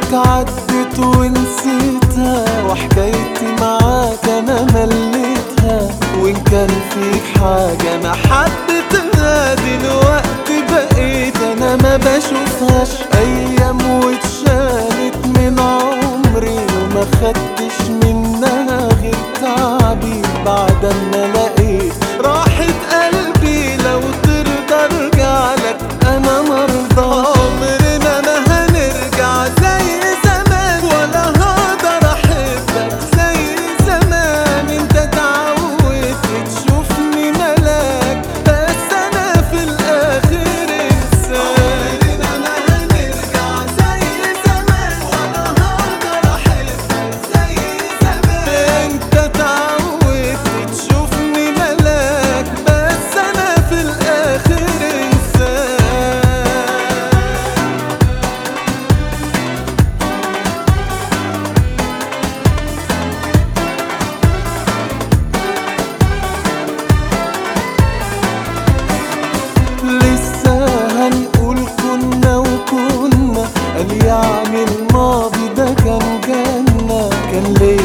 عدت ونسيتها وحكايتي معاك انا مليتها وان كان فيك حاجة انا حبيتها دلوقتي بقيت انا ما بشوفهاش ايام واتشالت من عمري وما خدتش منها غير تعبي بعد ما لقيت راحة قلبي لو ترضى ارجع لك انا مرضى عمرنا ما هنرجع زي زمان ولا هقدر احبك زي زمان انت اتعودت تشوفني ملاك بس انا في الاخر انسان عمرنا ما هنرجع زي زمان ولا هقدر احبك زي زمان انت اتعودت تشوفني ملاك بس انا في الاخر انسان لسه هنقول كنا وكنا قال يعني الماضي ده كان جنة كان ليه